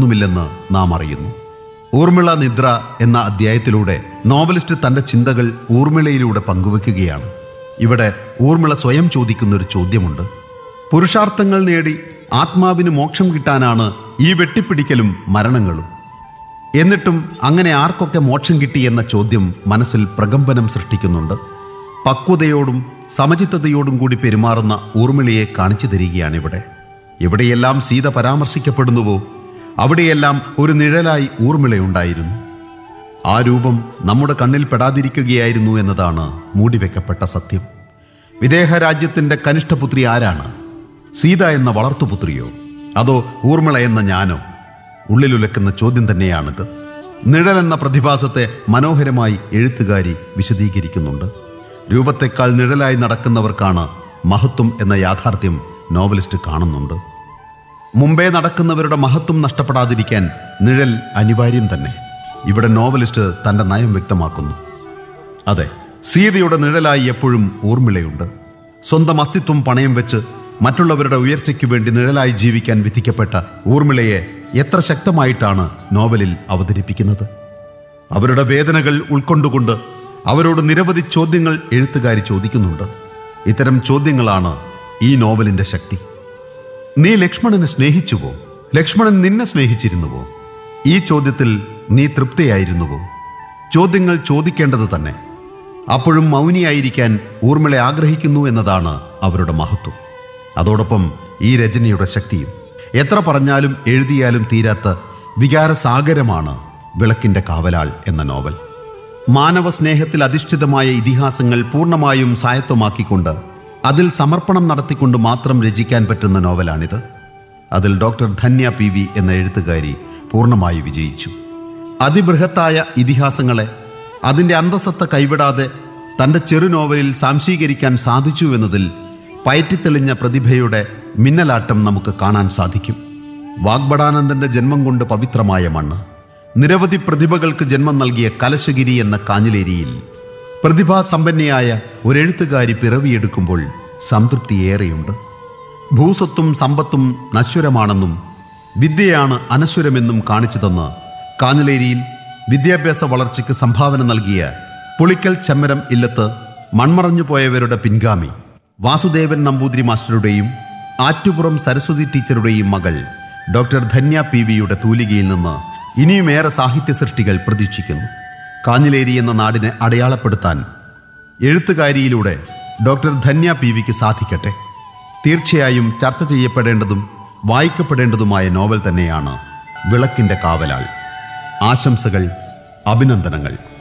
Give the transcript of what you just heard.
ഒന്നുമില്ലെന്ന് നാം അറിയുന്നു ഊർമിള നിദ്ര എന്ന അധ്യായത്തിലൂടെ നോവലിസ്റ്റ് തന്റെ ചിന്തകൾ ഊർമിളയിലൂടെ പങ്കുവെക്കുകയാണ് ഇവിടെ ഊർമിള സ്വയം ചോദിക്കുന്ന ഒരു ചോദ്യമുണ്ട് പുരുഷാർത്ഥങ്ങൾ നേടി ആത്മാവിന് മോക്ഷം കിട്ടാനാണ് ഈ വെട്ടിപ്പിടിക്കലും മരണങ്ങളും എന്നിട്ടും അങ്ങനെ ആർക്കൊക്കെ മോക്ഷം കിട്ടി എന്ന ചോദ്യം മനസ്സിൽ പ്രകമ്പനം സൃഷ്ടിക്കുന്നുണ്ട് പക്വതയോടും സമചിത്തതയോടും കൂടി പെരുമാറുന്ന ഊർമിളയെ കാണിച്ചു തരികയാണിവിടെ എവിടെയെല്ലാം സീത പരാമർശിക്കപ്പെടുന്നുവോ അവിടെയെല്ലാം ഒരു നിഴലായി ഊർമിളയുണ്ടായിരുന്നു ആ രൂപം നമ്മുടെ കണ്ണിൽ പെടാതിരിക്കുകയായിരുന്നു എന്നതാണ് മൂടിവെക്കപ്പെട്ട സത്യം വിദേഹ രാജ്യത്തിന്റെ കനിഷ്ഠപുത്രി ആരാണ് സീത എന്ന വളർത്തുപുത്രിയോ അതോ ഊർമിള എന്ന ഞാനോ ഉള്ളിലുലക്കുന്ന ചോദ്യം തന്നെയാണിത് നിഴൽ എന്ന പ്രതിഭാസത്തെ മനോഹരമായി എഴുത്തുകാരി വിശദീകരിക്കുന്നുണ്ട് രൂപത്തെക്കാൾ നിഴലായി നടക്കുന്നവർക്കാണ് മഹത്വം എന്ന യാഥാർത്ഥ്യം നോവലിസ്റ്റ് കാണുന്നുണ്ട് മുമ്പേ നടക്കുന്നവരുടെ മഹത്വം നഷ്ടപ്പെടാതിരിക്കാൻ നിഴൽ അനിവാര്യം തന്നെ ഇവിടെ നോവലിസ്റ്റ് തന്റെ നയം വ്യക്തമാക്കുന്നു അതെ സീതയുടെ നിഴലായി എപ്പോഴും ഊർമിളയുണ്ട് സ്വന്തം അസ്തിത്വം പണയം വെച്ച് മറ്റുള്ളവരുടെ ഉയർച്ചയ്ക്ക് വേണ്ടി നിഴലായി ജീവിക്കാൻ വിധിക്കപ്പെട്ട ഊർമിളയെ എത്ര ശക്തമായിട്ടാണ് നോവലിൽ അവതരിപ്പിക്കുന്നത് അവരുടെ വേദനകൾ ഉൾക്കൊണ്ടുകൊണ്ട് അവരോട് നിരവധി ചോദ്യങ്ങൾ എഴുത്തുകാരി ചോദിക്കുന്നുണ്ട് ഇത്തരം ചോദ്യങ്ങളാണ് ഈ നോവലിന്റെ ശക്തി നീ ലക്ഷ്മണനെ സ്നേഹിച്ചുവോ ലക്ഷ്മണൻ നിന്നെ സ്നേഹിച്ചിരുന്നുവോ ഈ ചോദ്യത്തിൽ നീ തൃപ്തിയായിരുന്നുവോ ചോദ്യങ്ങൾ ചോദിക്കേണ്ടത് തന്നെ അപ്പോഴും മൗനിയായിരിക്കാൻ ഊർമിള ആഗ്രഹിക്കുന്നു എന്നതാണ് അവരുടെ മഹത്വം അതോടൊപ്പം ഈ രചനയുടെ ശക്തിയും എത്ര പറഞ്ഞാലും എഴുതിയാലും തീരാത്ത വികാരസാഗരമാണ് വിളക്കിന്റെ കാവലാൾ എന്ന നോവൽ മാനവ സ്നേഹത്തിൽ അധിഷ്ഠിതമായ ഇതിഹാസങ്ങൾ പൂർണ്ണമായും സ്വായത്തമാക്കിക്കൊണ്ട് അതിൽ സമർപ്പണം നടത്തിക്കൊണ്ട് മാത്രം രചിക്കാൻ പറ്റുന്ന നോവലാണിത് അതിൽ ഡോക്ടർ ധന്യ പി വി എന്ന എഴുത്തുകാരി പൂർണ്ണമായി വിജയിച്ചു അതിബൃഹത്തായ ഇതിഹാസങ്ങളെ അതിൻ്റെ അന്തസത്ത കൈവിടാതെ തൻ്റെ ചെറു നോവലിൽ സാംശീകരിക്കാൻ സാധിച്ചു എന്നതിൽ പയറ്റിത്തെളിഞ്ഞ പ്രതിഭയുടെ മിന്നലാട്ടം നമുക്ക് കാണാൻ സാധിക്കും വാഗ്ബടാനന്ദന്റെ ജന്മം കൊണ്ട് പവിത്രമായ മണ്ണ് നിരവധി പ്രതിഭകൾക്ക് ജന്മം നൽകിയ കലശഗിരി എന്ന കാഞ്ഞിലേരിയിൽ പ്രതിഭാസമ്പന്നയായ ഒരെഴുത്തുകാരി പിറവിയെടുക്കുമ്പോൾ സംതൃപ്തിയേറെയുണ്ട് ഭൂസ്വത്തും സമ്പത്തും നശ്വരമാണെന്നും വിദ്യയാണ് അനശ്വരമെന്നും കാണിച്ചു തന്ന് കാഞ്ഞിലേരിയിൽ വിദ്യാഭ്യാസ വളർച്ചയ്ക്ക് സംഭാവന നൽകിയ പുളിക്കൽ ചെമ്മരം ഇല്ലത്ത് മൺമറഞ്ഞു പോയവരുടെ പിൻഗാമി വാസുദേവൻ നമ്പൂതിരി മാസ്റ്ററുടെയും ആറ്റുപുറം സരസ്വതി ടീച്ചറുടെയും മകൾ ഡോക്ടർ ധന്യ പി വിയുടെ തൂലികയിൽ നിന്ന് ഇനിയുമേറെ സാഹിത്യ സൃഷ്ടികൾ പ്രതീക്ഷിക്കുന്നു കാഞ്ഞിലേരി എന്ന നാടിനെ അടയാളപ്പെടുത്താൻ എഴുത്തുകാരിയിലൂടെ ഡോക്ടർ ധന്യ പി വിക്ക് സാധിക്കട്ടെ തീർച്ചയായും ചർച്ച ചെയ്യപ്പെടേണ്ടതും വായിക്കപ്പെടേണ്ടതുമായ നോവൽ തന്നെയാണ് വിളക്കിന്റെ കാവലാൾ ആശംസകൾ അഭിനന്ദനങ്ങൾ